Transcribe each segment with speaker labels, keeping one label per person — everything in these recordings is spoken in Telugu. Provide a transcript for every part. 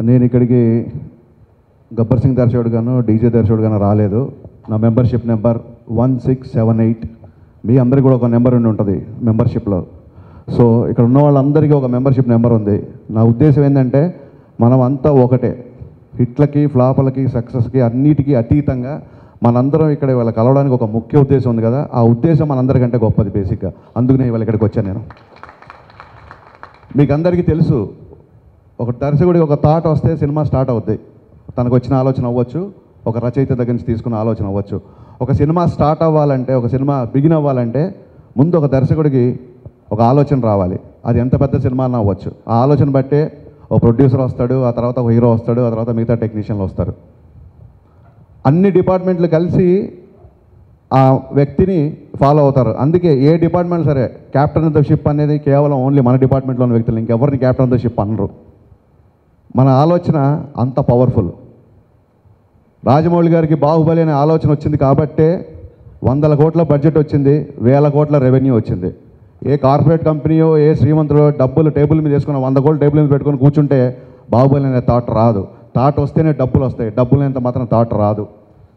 Speaker 1: నేను ఇక్కడికి గబ్బర్ సింగ్ దర్శకుడు గాను డీజే దర్శకుడు గాను రాలేదు నా membership number one six seven eight మీ అందరికీ కూడా ఒక నెంబర్ ఉండి ఉంటుంది మెంబర్షిప్లో సో ఇక్కడ ఉన్న వాళ్ళందరికీ ఒక మెంబర్షిప్ నెంబర్ ఉంది నా ఉద్దేశం ఏంటంటే మనం అంతా ఒకటే హిట్లకి ఫ్లాపులకి సక్సెస్కి అన్నిటికీ అతీతంగా మనందరం ఇక్కడ వీళ్ళ కలవడానికి ఒక ముఖ్య ఉద్దేశం ఉంది కదా ఆ ఉద్దేశం మనందరికంటే గొప్పది బేసిక్గా అందుకనే ఇవాళ ఇక్కడికి వచ్చాను నేను మీకు అందరికీ తెలుసు ఒక దర్శకుడికి ఒక థాట్ వస్తే సినిమా స్టార్ట్ అవుద్ది తనకు వచ్చిన ఆలోచన అవ్వచ్చు ఒక రచయిత దగ్గర నుంచి తీసుకున్న ఆలోచన అవ్వచ్చు ఒక సినిమా స్టార్ట్ అవ్వాలంటే ఒక సినిమా బిగిన్ అవ్వాలంటే ముందు ఒక దర్శకుడికి ఒక ఆలోచన రావాలి అది ఎంత పెద్ద సినిమా అన్నా అవ్వచ్చు ఆ ఆలోచన బట్టే ఒక ప్రొడ్యూసర్ వస్తాడు ఆ తర్వాత ఒక హీరో వస్తాడు ఆ తర్వాత మిగతా టెక్నీషియన్లు వస్తారు అన్ని డిపార్ట్మెంట్లు కలిసి ఆ వ్యక్తిని ఫాలో అవుతారు అందుకే ఏ డిపార్ట్మెంట్ సరే క్యాప్టెన్ ఆఫ్ ద షిప్ అనేది కేవలం ఓన్లీ మన డిపార్ట్మెంట్లోని వ్యక్తులు ఇంకెవరిని క్యాప్టెన్ ఆఫ్ ద షిప్ అనరు మన ఆలోచన అంత పవర్ఫుల్ రాజమౌళి గారికి బాహుబలి అనే ఆలోచన వచ్చింది కాబట్టే వందల కోట్ల బడ్జెట్ వచ్చింది వేల కోట్ల రెవెన్యూ వచ్చింది ఏ కార్పొరేట్ కంపెనీయో ఏ శ్రీమంతుడో డబ్బులు టేబుల్ మీద వేసుకుని వంద కోట్లు టేబుల్ మీద పెట్టుకొని కూర్చుంటే బాహుబలి అనే థాట్ రాదు థాట్ వస్తేనే డబ్బులు వస్తాయి డబ్బులు ఎంత మాత్రం థాట్ రాదు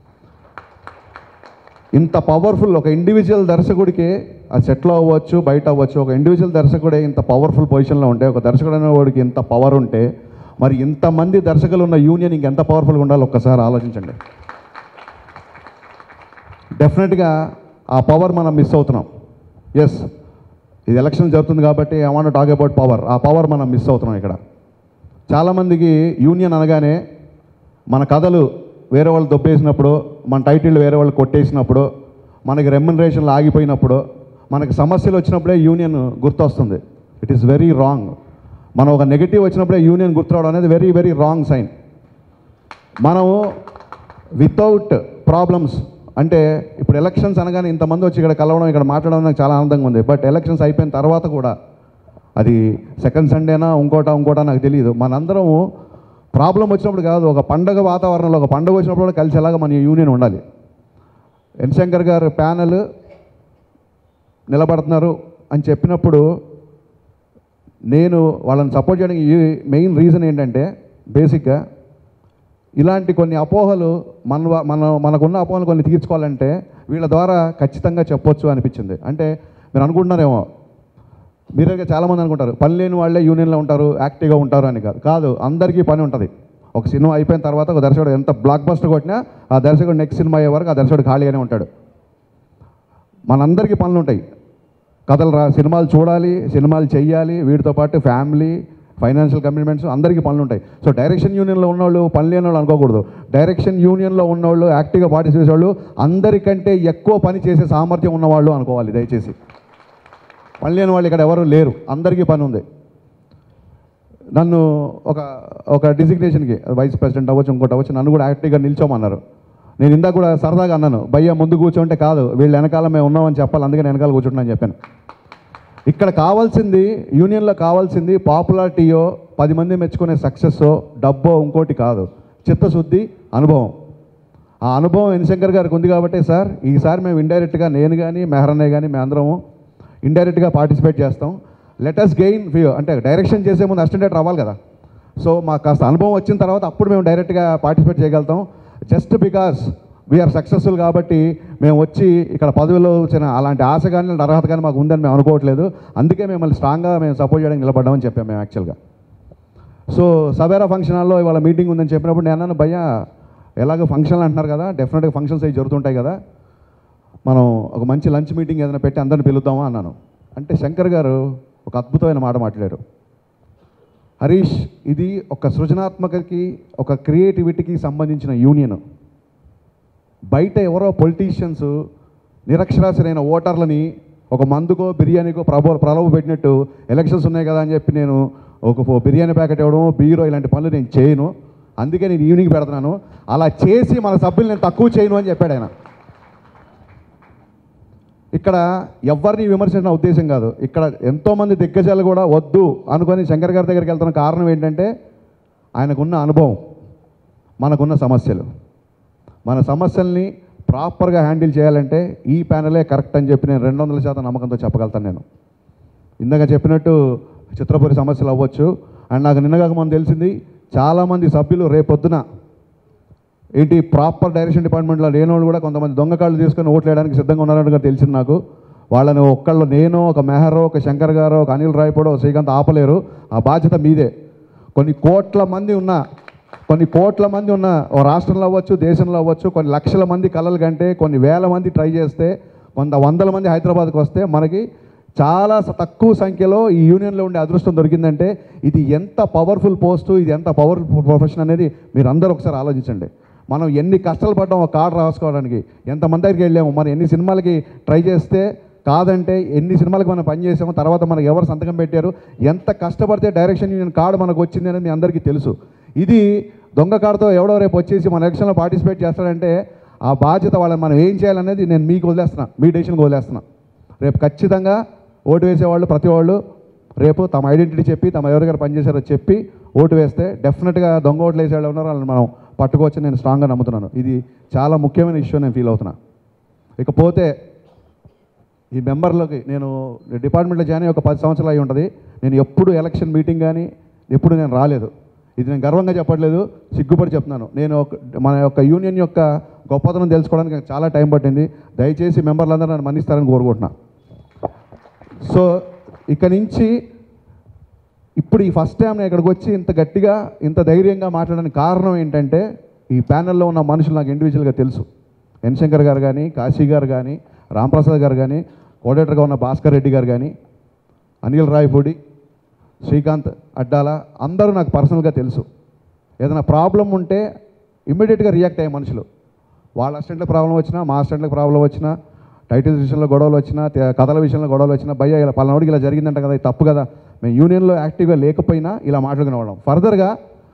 Speaker 1: ఇంత పవర్ఫుల్ ఒక ఇండివిజువల్ దర్శకుడికి ఆ సెట్లో అవ్వచ్చు బయట అవ్వచ్చు ఒక ఇండివిజువల్ దర్శకుడే ఇంత పవర్ఫుల్ పొజిషన్లో ఉంటే ఒక దర్శకుడు అనేవాడికి ఇంత పవర్ ఉంటే మరి ఇంతమంది దర్శకులు ఉన్న యూనియన్ ఇంకెంత పవర్ఫుల్గా ఉండాలో ఒక్కసారి ఆలోచించండి డెఫినెట్గా ఆ పవర్ మనం మిస్ అవుతున్నాం ఎస్ ఇది ఎలక్షన్ జరుగుతుంది కాబట్టి I want talk about power ఆ పవర్ మనం మిస్ అవుతున్నాం ఇక్కడ చాలామందికి యూనియన్ అనగానే మన కథలు వేరే వాళ్ళు దొబ్బేసినప్పుడు మన టైటిల్ వేరే వాళ్ళు కొట్టేసినప్పుడు మనకి రెమ్యునరేషన్లు ఆగిపోయినప్పుడు మనకి సమస్యలు వచ్చినప్పుడే యూనియన్ గుర్తొస్తుంది ఇట్ ఈస్ వెరీ రాంగ్ మనం ఒక నెగిటివ్ వచ్చినప్పుడే యూనియన్ గుర్తురావడం అనేది వెరీ వెరీ రాంగ్ సైన్ మనము వితౌట్ ప్రాబ్లమ్స్ అంటే ఇప్పుడు ఎలక్షన్స్ అనగానే ఇంతమంది వచ్చి ఇక్కడ కలవడం ఇక్కడ మాట్లాడడం నాకు చాలా ఆనందంగా ఉంది బట్ ఎలక్షన్స్ అయిపోయిన తర్వాత కూడా అది సెకండ్ సండేనా ఇంకోటా ఇంకోటా నాకు తెలియదు మనందరం ప్రాబ్లం వచ్చినప్పుడు కాదు ఒక పండగ వాతావరణంలో ఒక పండగ వచ్చినప్పుడు కూడా కలిసేలాగా మన యూనియన్ ఉండాలి ఎన్ శంకర్ గారు ప్యానెల్ నిలబడుతున్నారు అని చెప్పినప్పుడు నేను వాళ్ళని సపోర్ట్ చేయడానికి మెయిన్ రీజన్ ఏంటంటే బేసిక్గా ఇలాంటి కొన్ని అపోహలు మన వ- మన మనకున్న అపోహలు కొన్ని తీర్చుకోవాలంటే వీళ్ళ ద్వారా ఖచ్చితంగా చెప్పొచ్చు అనిపించింది అంటే మీరు అనుకుంటున్నారేమో మీరే చాలామంది అనుకుంటారు పని లేని వాళ్ళే యూనియన్లో ఉంటారు యాక్టివ్గా ఉంటారు అని కాదు కాదు అందరికీ పని ఉంటుంది ఒక సినిమా అయిపోయిన తర్వాత ఒక దర్శకుడు ఎంత బ్లాక్ బస్టర్ కొట్టినా ఆ దర్శకుడు నెక్స్ట్ సినిమా అయ్యే వరకు ఆ దర్శకుడు ఖాళీగానే ఉంటాడు మనందరికీ పనులు ఉంటాయి కథలు రా సినిమాలు చూడాలి సినిమాలు చెయ్యాలి వీటితో పాటు ఫ్యామిలీ ఫైనాన్షియల్ కమిట్మెంట్స్ అందరికీ పనులు ఉంటాయి సో డైరెక్షన్ యూనియన్లో ఉన్నవాళ్ళు పని లేని వాళ్ళు అనుకోకూడదు డైరెక్షన్ యూనియన్లో ఉన్నవాళ్ళు యాక్టివ్గా పార్టిసిపేట్ చేసేవాళ్ళు అందరికంటే ఎక్కువ పని చేసే సామర్థ్యం ఉన్నవాళ్ళు అనుకోవాలి దయచేసి పని లేని వాళ్ళు ఇక్కడ ఎవరు లేరు అందరికీ పని ఉంది నన్ను ఒక ఒక డిజిగ్నేషన్కి వైస్ ప్రెసిడెంట్ అవ్వచ్చు ఇంకోటి అవ్వచ్చు నన్ను కూడా యాక్టివ్గా నిల్చోమన్నారు నేను ఇందాక కూడా సరదాగా అన్నాను భయ్య ముందు కూర్చోంటే కాదు వీళ్ళు వెనకాల మేము ఉన్నామని చెప్పాలి అందుకే నేను వెనకాల కూర్చుంటున్నాను చెప్పాను ఇక్కడ కావాల్సింది యూనియన్లో కావాల్సింది పాపులారిటీయో పది మంది మెచ్చుకునే సక్సెస్సో డబ్బో ఇంకోటి కాదు చిత్తశుద్ధి అనుభవం ఆ అనుభవం ఎన్శంకర్ గారికి ఉంది కాబట్టి సార్ ఈసారి మేము ఇండైరెక్ట్గా నేను కానీ మెహరన్నయ్య కానీ మేము అందరము ఇండైరెక్ట్గా పార్టిసిపేట్ చేస్తాం లెటస్ గెయిన్ వ్యూ అంటే డైరెక్షన్ చేసే ముందు అసిస్టెంట్ రావాలి కదా సో మాకు కాస్త అనుభవం వచ్చిన తర్వాత అప్పుడు మేము డైరెక్ట్గా పార్టిసిపేట్ చేయగలుగుతాం జస్ట్ బికాస్ వీఆర్ సక్సెస్ఫుల్ కాబట్టి మేము వచ్చి ఇక్కడ పదవిలో వచ్చిన అలాంటి ఆశ కానీ అర్హత కానీ మాకు ఉందని మేము అనుకోవట్లేదు అందుకే మిమ్మల్ని స్ట్రాంగ్గా మేము సపోర్ట్ చేయడానికి నిలబడ్డామని చెప్పాము మేము యాక్చువల్గా సో సవేరా ఫంక్షన్ హాల్లో ఇవాళ మీటింగ్ ఉందని చెప్పినప్పుడు నేను అన్నాను భయ్య ఎలాగో ఫంక్షన్లు అంటున్నారు కదా డెఫినెట్గా ఫంక్షన్స్ అవి జరుగుతుంటాయి కదా మనం ఒక మంచి లంచ్ మీటింగ్ ఏదైనా పెట్టి అందరిని పిలుద్దామా అన్నాను అంటే శంకర్ గారు ఒక అద్భుతమైన మాట మాట్లాడారు హరీష్ ఇది ఒక సృజనాత్మకకి ఒక క్రియేటివిటీకి సంబంధించిన యూనియన్ బయట ఎవరో పొలిటీషియన్స్ నిరక్షరాస్యులైన ఓటర్లని ఒక మందుకో బిర్యానీకో ప్రభో ప్రలోభ పెట్టినట్టు ఎలక్షన్స్ ఉన్నాయి కదా అని చెప్పి నేను ఒక ఫో- బిర్యానీ ప్యాకెట్ ఇవ్వడం బీరో ఇలాంటి పనులు నేను చేయను అందుకే నేను ఈవినింగ్ పెడుతున్నాను అలా చేసి మన సభ్యులు నేను తక్కువ చేయను అని చెప్పాడు ఆయన ఇక్కడ ఎవరిని విమర్శించిన ఉద్దేశం కాదు ఇక్కడ ఎంతోమంది దిగ్గజాలు కూడా వద్దు అనుకొని శంకర్ గారి దగ్గరికి వెళ్తున్న కారణం ఏంటంటే ఆయనకున్న అనుభవం మనకున్న సమస్యలు మన సమస్యల్ని ప్రాపర్గా హ్యాండిల్ చేయాలంటే ఈ ప్యానలే కరెక్ట్ అని చెప్పి నేను రెండు వందల శాతం నమ్మకంతో చెప్పగలుగుతాను నేను ఇందాక చెప్పినట్టు చిత్రపురి సమస్యలు అవ్వచ్చు అండ్ నాకు నిన్నగాక మనం తెలిసింది చాలామంది సభ్యులు రేపొద్దున ఏంటి ప్రాపర్ డైరెక్షన్ డిపార్ట్మెంట్లో లేని వాళ్ళు కూడా కొంతమంది దొంగ కాళ్ళు తీసుకొని ఓట్లు వేయడానికి సిద్ధంగా ఉన్నారని తెలిసింది నాకు వాళ్ళని ఒక్కళ్ళు నేను ఒక మెహరో ఒక శంకర్ గారు ఒక అనిల్ రాయపూడో ఒక శ్రీకాంత్ ఆపలేరు ఆ బాధ్యత మీదే కొన్ని కోట్ల మంది ఉన్న కొన్ని కోట్ల మంది ఉన్న ఓ రాష్ట్రంలో అవ్వచ్చు దేశంలో అవ్వచ్చు కొన్ని లక్షల మంది కళలు కంటే కొన్ని వేల మంది ట్రై చేస్తే వంద వందల మంది హైదరాబాద్కి వస్తే మనకి చాలా స- తక్కువ సంఖ్యలో ఈ యూనియన్లో ఉండే అదృష్టం దొరికిందంటే ఇది ఎంత పవర్ఫుల్ పోస్టు ఇది ఎంత పవర్ఫుల్ ప్రొఫెషన్ అనేది మీరు అందరూ ఒకసారి ఆలోచించండి మనం ఎన్ని కష్టాలు పడ్డాం ఒక కార్డు రాసుకోవడానికి ఎంతమంది దగ్గరికి వెళ్ళాము మనం ఎన్ని సినిమాలకి ట్రై చేస్తే కాదంటే ఎన్ని సినిమాలకు మనం పనిచేసామో తర్వాత మనకు ఎవరు సంతకం పెట్టారు ఎంత కష్టపడితే డైరెక్షన్ యూనియన్ కార్డు మనకు వచ్చింది అనేది మీ అందరికీ తెలుసు ఇది దొంగ కార్డుతో ఎవడో రేపు వచ్చేసి మన ఎలక్షన్లో పార్టిసిపేట్ చేస్తాడంటే ఆ బాధ్యత వాళ్ళని మనం ఏం చేయాలనేది నేను మీకు వదిలేస్తున్నా మీ డెసిషన్కి వదిలేస్తున్నా రేపు ఖచ్చితంగా ఓటు వేసేవాళ్ళు ప్రతి వాళ్ళు రేపు తమ ఐడెంటిటీ చెప్పి తమ ఎవరిగారు పనిచేశారో చెప్పి ఓటు వేస్తే డెఫినెట్గా దొంగ ఓట్లు వేసే వాళ్ళు ఉన్నారో వాళ్ళని మనం పట్టుకోవచ్చని నేను స్ట్రాంగ్గా నమ్ముతున్నాను ఇది చాలా ముఖ్యమైన ఇష్యూ నేను ఫీల్ అవుతున్నా ఇకపోతే ఈ మెంబర్లోకి నేను డిపార్ట్మెంట్లో జాయిన్ అయ్యి ఒక పది సంవత్సరాలు అయి ఉంటుంది నేను ఎప్పుడు ఎలక్షన్ మీటింగ్ కానీ ఎప్పుడు నేను రాలేదు ఇది నేను గర్వంగా చెప్పట్లేదు సిగ్గుపడి చెప్తున్నాను నేను ఒక మన యొక్క యూనియన్ యొక్క గొప్పతనం తెలుసుకోవడానికి నాకు చాలా టైం పట్టింది దయచేసి మెంబర్లందరూ నన్ను మన్నిస్తారని కోరుకుంటున్నా సో ఇక నుంచి ఇప్పుడు ఈ ఫస్ట్ టైం నేను ఇక్కడికి వచ్చి ఇంత గట్టిగా ఇంత ధైర్యంగా మాట్లాడడానికి కారణం ఏంటంటే ఈ ప్యానెల్లో ఉన్న మనుషులు నాకు ఇండివిజువల్గా తెలుసు ఎన్ శంకర్ గారు కానీ కాశీ గారు కానీ రాంప్రసాద్ గారు కానీ కోడేటర్గా ఉన్న భాస్కర్ రెడ్డి గారు కానీ అనిల్ రాయపూడి శ్రీకాంత్ అడ్డాల అందరూ నాకు పర్సనల్గా తెలుసు ఏదైనా ప్రాబ్లం ఉంటే ఇమ్మీడియట్గా రియాక్ట్ అయ్యే మనుషులు వాళ్ళ అసిస్టెంట్లకు ప్రాబ్లం వచ్చినా మా అసిస్టెంట్లకు ప్రాబ్లం వచ్చినా టైటిల్స్ విషయంలో గొడవలు వచ్చినా తే- కథల విషయంలో గొడవలు వచ్చినా భయ్య ఇలా పలానోడికి ఇలా జరిగిందంట కదా ఇది తప్పు కదా మేము యూనియన్లో యాక్టివ్గా లేకపోయినా ఇలా మాట్లాడుకునే వాళ్ళం ఫర్దర్గా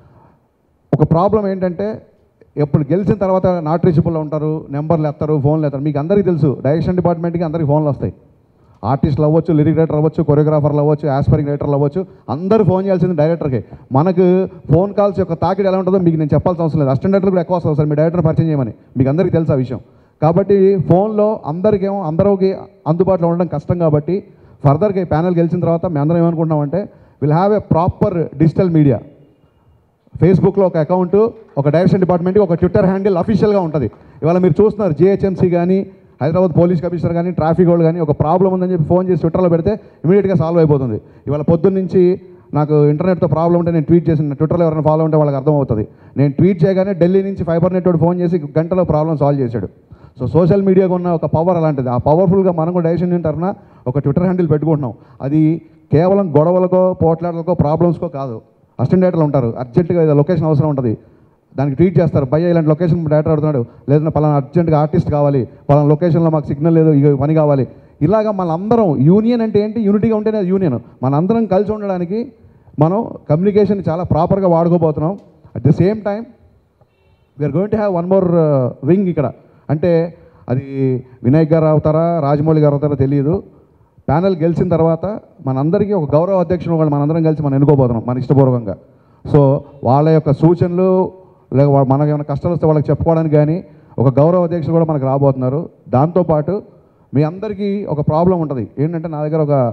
Speaker 1: ఒక ప్రాబ్లం ఏంటంటే ఎప్పుడు గెలిచిన తర్వాత నాట్ రీచబుల్లో ఉంటారు నెంబర్లు ఎత్తారు ఫోన్లు ఎత్తారు మీకు అందరికీ తెలుసు డైరెక్షన్ డిపార్ట్మెంట్కి అందరికీ ఫోన్లు వస్తాయి ఆర్టిస్టులు అవ్వచ్చు లిరిక్ రైటర్ అవ్వచ్చు కొరియోగ్రాఫర్లు అవ్వచ్చు యాస్పరింగ్ రైటర్లు అవ్వచ్చు అందరూ ఫోన్ చేయాల్సింది డైరెక్టర్కి మనకు ఫోన్ కాల్స్ యొక్క తాకిడి ఎలా ఉంటుందో మీకు నేను చెప్పాల్సిన అవసరం లేదు అసిస్టెంట్ డైరెక్టర్ కూడా ఎక్కువ వస్తుంది సార్ మీ డైరెక్టర్ పరిచయం చేయమని మీకు అందరికీ తెలుసు ఆ విషయం కాబట్టి ఫోన్లో అందరికేమో అందరికి అందుబాటులో ఉండడం కష్టం కాబట్టి ఫర్దర్గా ఈ ప్యానల్ గెలిచిన తర్వాత మేము అందరం ఏమనుకుంటున్నామంటే will have a proper digital media ఫేస్బుక్లో ఒక అకౌంట్ ఒక డైరెక్షన్ డిపార్ట్మెంట్కి ఒక ట్విట్టర్ హ్యాండిల్ అఫీషియల్గా ఉంటుంది ఇవాళ మీరు చూస్తున్నారు జిహెచ్ఎంసీ కానీ హైదరాబాద్ పోలీస్ కమిషనర్ కానీ ట్రాఫిక్ వాళ్ళు కానీ ఒక ప్రాబ్లం ఉందని చెప్పి ఫోన్ చేసి ట్విట్టర్లో పెడితే ఇమీడియట్గా సాల్వ్ అయిపోతుంది ఇవాళ పొద్దున్న నుంచి నాకు ఇంటర్నెట్తో ప్రాబ్లం ఉంటే నేను ట్వీట్ చేసిన ట్విట్టర్లో ఎవరైనా ఫాలో ఉంటే వాళ్ళకి అర్థమవుతుంది నేను ట్వీట్ చేయగానే ఢిల్లీ నుంచి ఫైబర్ నెట్వర్క్ ఫోన్ చేసి గంటలో ప్రాబ్లం సాల్వ్ చేశాడు సో సోషల్ మీడియాకు ఉన్న ఒక పవర్ అలాంటిది ఆ పవర్ఫుల్గా మనం కూడా డైరెక్షన్ యూనిట్ తరఫున ఒక ట్విట్టర్ హ్యాండిల్ పెట్టుకుంటున్నాం అది కేవలం గొడవలకో పోట్లాటలకో ప్రాబ్లమ్స్కో కాదు అసిస్టెంట్ డైరెక్టర్లు ఉంటారు అర్జెంటుగా ఏదో లొకేషన్ అవసరం ఉంటుంది దానికి ట్వీట్ చేస్తారు భయ్య ఇలాంటి లొకేషన్ డైరెక్టర్ అడుగుతున్నాడు లేదంటే పలానా అర్జెంట్గా ఆర్టిస్ట్ కావాలి పలానా లొకేషన్లో మాకు సిగ్నల్ లేదు ఇక పని కావాలి ఇలాగా మనందరం యూనియన్ అంటే ఏంటి యూనిటీగా ఉంటేనే అది యూనియన్ మనందరం కలిసి ఉండడానికి మనం కమ్యూనికేషన్ చాలా ప్రాపర్గా వాడుకోబోతున్నాం at the same time we're going to have one more wing ఇక్కడ అంటే అది వినాయక్ గారు అవుతారా రాజమౌళి గారు అవుతారా తెలియదు ప్యానల్ గెలిచిన తర్వాత మనందరికీ ఒక గౌరవ అధ్యక్షుడు కూడా మనందరం కలిసి మనం ఎన్నుకోబోతున్నాం మన ఇష్టపూర్వకంగా సో వాళ్ళ యొక్క సూచనలు లేక వా- మనకు ఏమైనా కష్టాలు వస్తే వాళ్ళకి చెప్పుకోవడానికి కానీ ఒక గౌరవ అధ్యక్షుడు కూడా మనకు రాబోతున్నారు దాంతోపాటు మీ అందరికీ ఒక ప్రాబ్లం ఉంటుంది ఏంటంటే నా దగ్గర ఒక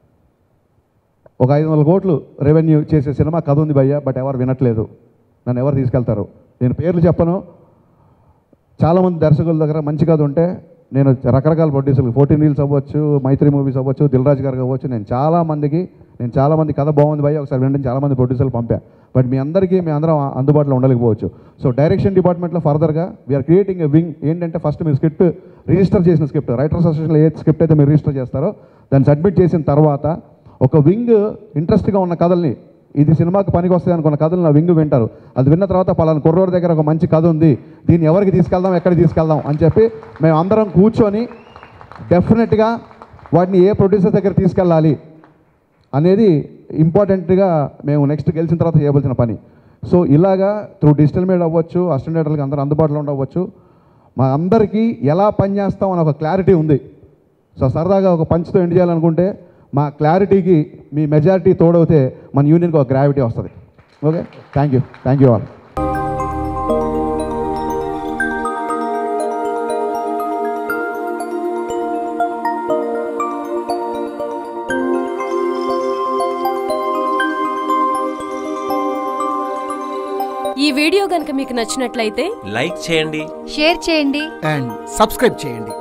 Speaker 1: ఒక ఐదు వందల కోట్లు రెవెన్యూ చేసే సినిమా కథ ఉంది భయ్య బట్ ఎవరు వినట్లేదు నన్ను ఎవరు తీసుకెళ్తారు నేను పేర్లు చెప్పను చాలామంది దర్శకుల దగ్గర మంచి కథ ఉంటే నేను రకరకాల ప్రొడ్యూసర్లు ఫోర్టీన్ రీల్స్ అవ్వచ్చు మైత్రి మూవీస్ అవ్వచ్చు దిల్ రాజు గారికి అవ్వచ్చు నేను చాలా మందికి నేను చాలా మంది కథ బాగుంది భయ్య ఒకసారి వినండి చాలా మంది ప్రొడ్యూసర్లు పంపా బట్ మీ అందరికీ మీ అందరం అందుబాటులో ఉండలేకపోవచ్చు సో డైరెక్షన్ డిపార్ట్మెంట్లో ఫర్దర్గా వీఆర్ క్రియేటింగ్ ఎ వింగ్ ఏంటంటే ఫస్ట్ మీరు స్క్రిప్ట్ రిజిస్టర్ చేసిన స్క్రిప్ట్ రైటర్స్ అసోసియేషన్లో ఏ స్క్రిప్ట్ అయితే మీరు రిజిస్టర్ చేస్తారో దాన్ని సబ్మిట్ చేసిన తర్వాత ఒక వింగ్ ఇంట్రెస్ట్గా ఉన్న కథల్ని ఇది సినిమాకి పనికి వస్తుంది అనుకున్న కథలు నా వింగ్ వింటారు అది విన్న తర్వాత పలానా కుర్రోడి దగ్గర ఒక మంచి కథ ఉంది దీన్ని ఎవరికి తీసుకెళ్దాం ఎక్కడికి తీసుకెళ్దాం అని చెప్పి మేము అందరం కూర్చొని డెఫినెట్గా వాటిని ఏ ప్రొడ్యూసర్ దగ్గర తీసుకెళ్ళాలి అనేది ఇంపార్టెంట్గా మేము నెక్స్ట్ గెలిచిన తర్వాత చేయవలసిన పని సో ఇలాగా త్రూ డిజిటల్ మీడియా అవ్వచ్చు అసిస్టెంట్ అందరూ అందుబాటులో ఉండవచ్చు మా అందరికీ ఎలా పనిచేస్తాం అని ఒక క్లారిటీ ఉంది సో సరదాగా ఒక పంచ్తో ఎండ్ చేయాలనుకుంటే మా క్లారిటీకి మీ మెజారిటీ తోడవుతే మన యూనియన్కి ఒక గ్రావిటీ వస్తుంది okay thank you thank you all
Speaker 2: ఈ వీడియో గనుక మీకు నచ్చినట్లయితే
Speaker 3: లైక్ చేయండి
Speaker 4: షేర్ చేయండి
Speaker 5: అండ్ సబ్స్క్రైబ్ చేయండి